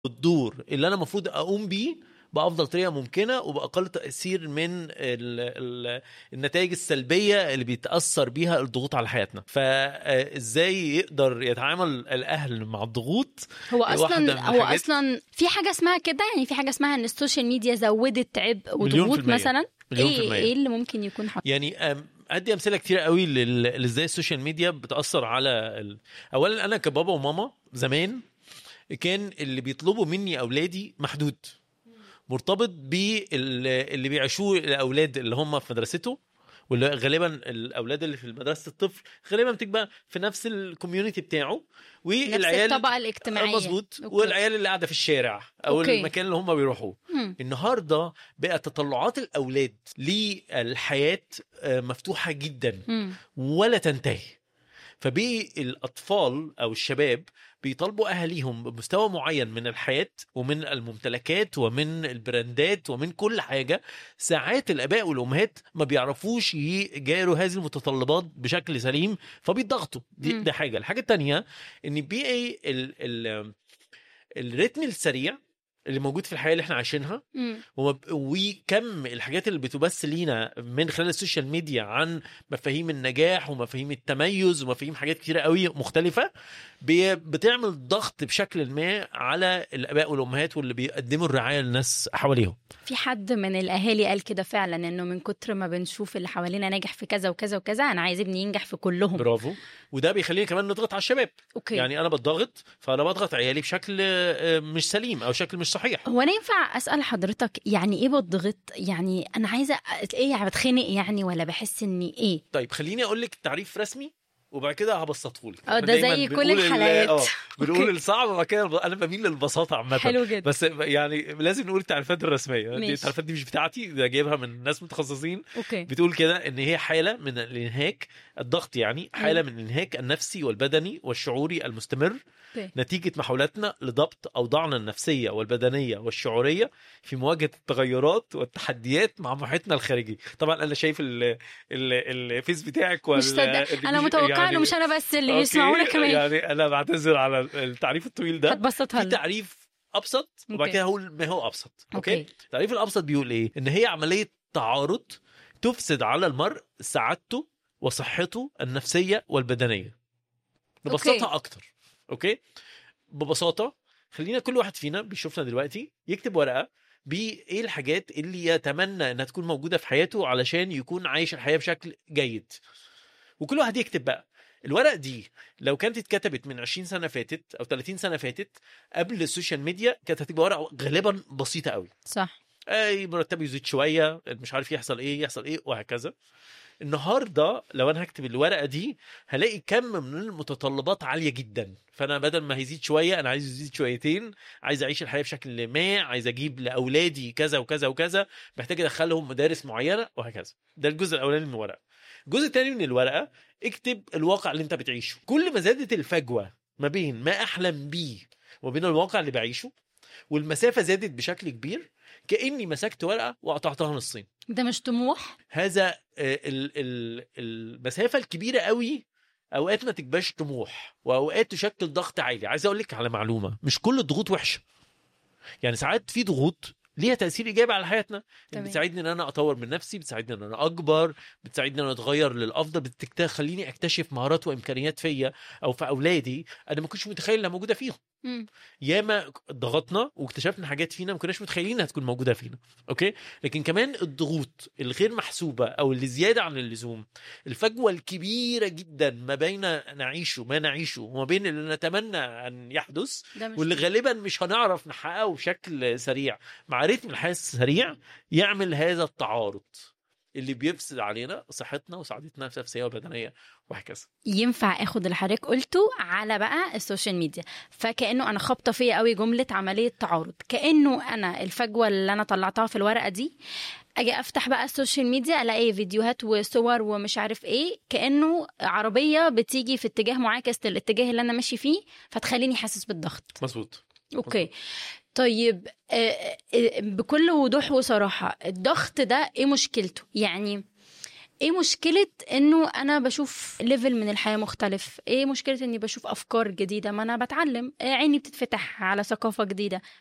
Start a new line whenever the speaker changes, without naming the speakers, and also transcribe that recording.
الدور اللي انا المفروض اقوم بيه بافضل طريقه ممكنه وباقل تاثير من ال ال النتائج السلبيه اللي بيتاثر بيها الضغوط على حياتنا فازاي يقدر يتعامل الاهل مع الضغوط
هو
واحدة من
اصلا هو
الحاجات-
اصلا في حاجه اسمها كده يعني في حاجه اسمها ان السوشيال ميديا زودت عبء
مليون في
وضغوط
المية.
مثلا
مليون في
ايه
المية.
ايه اللي ممكن يكون حصل
يعني أم، ادي امثله كتير قوي لل- لازاي السوشيال ميديا بتاثر على ال... اولا انا كبابا وماما زمان كان اللي بيطلبوا مني اولادي محدود مرتبط باللي بيعيشوه الاولاد اللي هم في مدرسته واللي غالبا الاولاد اللي في مدرسه الطفل غالبا بتبقى في نفس الكوميونتي بتاعه
نفس
والعيال
الطبقه الاجتماعيه
مظبوط
أوكي.
والعيال اللي قاعده في الشارع او
أوكي.
المكان اللي هم بيروحوه
مم.
النهارده بقى تطلعات الاولاد للحياه آه، مفتوحه جدا
مم.
ولا تنتهي فبقي الاطفال او الشباب بيطالبوا اهاليهم بمستوى معين من الحياه ومن الممتلكات ومن البراندات ومن كل حاجه ساعات الاباء والامهات ما بيعرفوش يجاروا هذه المتطلبات بشكل سليم فبيضغطوا دي,
مم.
دي حاجه الحاجه الثانيه ان بقي ال ال الريتم السريع اللي موجود في الحياه اللي احنا عايشينها
مم.
ومب- وكم الحاجات اللي بتبث لينا من خلال السوشيال ميديا عن مفاهيم النجاح ومفاهيم التميز ومفاهيم حاجات كتيرة قوي مختلفة بي- بتعمل ضغط بشكل ما على الآباء والأمهات واللي بيقدموا الرعاية للناس حواليهم
في حد من الاهالي قال كده فعلا انه من كتر ما بنشوف اللي حوالينا ناجح في كذا وكذا وكذا انا عايز ابني ينجح في كلهم
برافو وده بيخلينا كمان نضغط على الشباب
اوكي
يعني أنا بتضغط فأنا بضغط عيالي بشكل آه، مش سليم أو شكل مش صحيح
هو انا ينفع اسال حضرتك يعني ايه بضغط يعني انا عايزه أ- ايه يعني بتخنق يعني ولا بحس اني ايه
طيب خليني أقول لك تعريف رسمي وبعد كده هبسطه لك
اه ده زي كل الحلقات
اه بنقول
أوكي.
الصعب وبعد كده انا بميل للبساطه عامه
حلو جدا
بس يعني لازم نقول التعريفات الرسميه دي
ماشي.
التعريفات دي مش بتاعتي ده جايبها من ناس متخصصين
اوكي
بتقول كده ان هي حاله من الانهاك الضغط يعني حاله
أيوة.
من الانهاك النفسي والبدني والشعوري المستمر
اوكي
نتيجه محاولاتنا لضبط اوضاعنا النفسيه والبدنيه والشعوريه في مواجهه التغيرات والتحديات مع محيطنا الخارجي طبعا انا شايف ال ال الفيس بتاعك وال
مش صدق انا متوقعه انه مش انا بس اللي
أوكي،
بيسمعونا كمان
يعني انا بعتذر على التعريف الطويل ده
هتبسطها
في
لنا
تعريف ابسط وبعد
أوكي.
كده هقول ما هو ابسط اوكي,
اوكي
التعريف الابسط بيقول ايه ان هي عمليه تعارض تفسد على المرء سعادته وصحته النفسيه والبدنيه نبسطها
أوكي.
اكتر اوكي ببساطه خلينا كل واحد فينا بيشوفنا دلوقتي يكتب ورقه بايه الحاجات اللي يتمنى انها تكون موجوده في حياته علشان يكون عايش الحياه بشكل جيد وكل واحد يكتب بقى الورق دي لو كانت اتكتبت من 20 سنه فاتت او 30 سنه فاتت قبل السوشيال ميديا كانت هتبقى ورقه غالبا بسيطه قوي
صح
اي مرتبه يزيد شويه مش عارف يحصل ايه يحصل ايه وهكذا النهارده لو انا هكتب الورقه دي هلاقي كم من المتطلبات عاليه جدا فانا بدل ما هيزيد شويه انا عايز يزيد شويتين عايز اعيش الحياه بشكل ما عايز اجيب لاولادي كذا وكذا وكذا محتاج ادخلهم مدارس معينه وهكذا ده الجزء الاولاني من الورقه الجزء الثاني من الورقه اكتب الواقع اللي انت بتعيشه كل ما زادت الفجوه ما بين ما احلم بيه وما بين الواقع اللي بعيشه والمسافه زادت بشكل كبير كاني مسكت ورقه وقطعتها نصين
ده مش طموح
هذا آه، ال- ال- المسافه الكبيره قوي اوقات ما تبقاش طموح واوقات تشكل ضغط عالي عايز اقول لك على معلومه مش كل الضغوط وحشه يعني ساعات في ضغوط ليها تاثير ايجابي على حياتنا
تمام.
بتساعدني ان انا اطور من نفسي بتساعدني ان انا اكبر بتساعدني ان انا اتغير للافضل بتخليني اكتشف مهارات وامكانيات فيا او في اولادي انا ما كنتش متخيل انها موجوده فيهم
مم.
ياما ضغطنا واكتشفنا حاجات فينا ما كناش متخيلين انها تكون موجوده فينا اوكي لكن كمان الضغوط الغير محسوبه او اللي زياده عن اللزوم الفجوه الكبيره جدا ما بين نعيشه ما نعيشه وما بين اللي نتمنى ان يحدث
ده مش
واللي غالبا مش هنعرف نحققه بشكل سريع مع رتم الحياه السريع يعمل هذا التعارض اللي بيفسد علينا صحتنا وسعادتنا النفسيه والبدنيه وهكذا
ينفع اخد اللي حضرتك قلته على بقى السوشيال ميديا فكانه انا خابطه فيا قوي جمله عمليه تعارض كانه انا الفجوه اللي انا طلعتها في الورقه دي اجي افتح بقى السوشيال ميديا الاقي فيديوهات وصور ومش عارف ايه كانه عربيه بتيجي في اتجاه معاكس للاتجاه اللي انا ماشي فيه فتخليني حاسس بالضغط
مظبوط
اوكي طيب آه، آه، بكل وضوح وصراحه الضغط ده ايه مشكلته يعني ايه مشكله انه انا بشوف ليفل من الحياه مختلف ايه مشكله اني بشوف افكار جديده ما انا بتعلم إيه عيني بتتفتح على ثقافه جديده